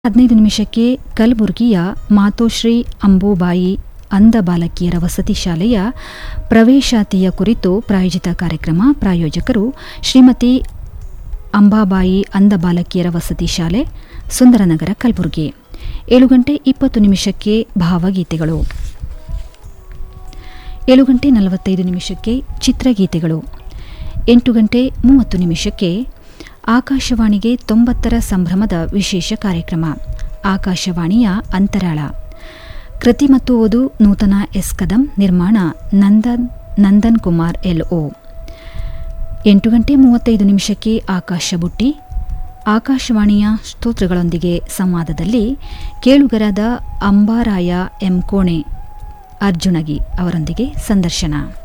ಹದಿನೈದು ನಿಮಿಷಕ್ಕೆ ಕಲಬುರಗಿಯ ಮಾತೋಶ್ರೀ ಅಂಬುಬಾಯಿ ಅಂಧ ಬಾಲಕಿಯರ ವಸತಿ ಶಾಲೆಯ ಪ್ರವೇಶಾತಿಯ ಕುರಿತು ಪ್ರಾಯೋಜಿತ ಕಾರ್ಯಕ್ರಮ ಪ್ರಾಯೋಜಕರು ಶ್ರೀಮತಿ ಅಂಬಾಬಾಯಿ ಅಂಧ ಬಾಲಕಿಯರ ವಸತಿ ಶಾಲೆ ಸುಂದರನಗರ ಕಲಬುರಗಿ ಏಳು ಗಂಟೆ ಇಪ್ಪತ್ತು ನಿಮಿಷಕ್ಕೆ ಭಾವಗೀತೆಗಳು ಏಳು ಗಂಟೆ ನಲವತ್ತೈದು ನಿಮಿಷಕ್ಕೆ ಚಿತ್ರಗೀತೆಗಳು ಎಂಟು ಗಂಟೆ ಮೂವತ್ತು ನಿಮಿಷಕ್ಕೆ ಆಕಾಶವಾಣಿಗೆ ತೊಂಬತ್ತರ ಸಂಭ್ರಮದ ವಿಶೇಷ ಕಾರ್ಯಕ್ರಮ ಆಕಾಶವಾಣಿಯ ಅಂತರಾಳ ಕೃತಿ ಮತ್ತು ಓದು ನೂತನ ಎಸ್ ಕದಂ ನಿರ್ಮಾಣ ನಂದನ್ ನಂದನ್ ಕುಮಾರ್ ಎಲ್ಒ ಎಂಟು ಗಂಟೆ ಮೂವತ್ತೈದು ನಿಮಿಷಕ್ಕೆ ಆಕಾಶ ಬುಟ್ಟಿ ಆಕಾಶವಾಣಿಯ ಸ್ತೋತ್ರಗಳೊಂದಿಗೆ ಸಂವಾದದಲ್ಲಿ ಕೇಳುಗರಾದ ಅಂಬಾರಾಯ ಎಂ ಕೋಣೆ ಅರ್ಜುನಗಿ ಅವರೊಂದಿಗೆ ಸಂದರ್ಶನ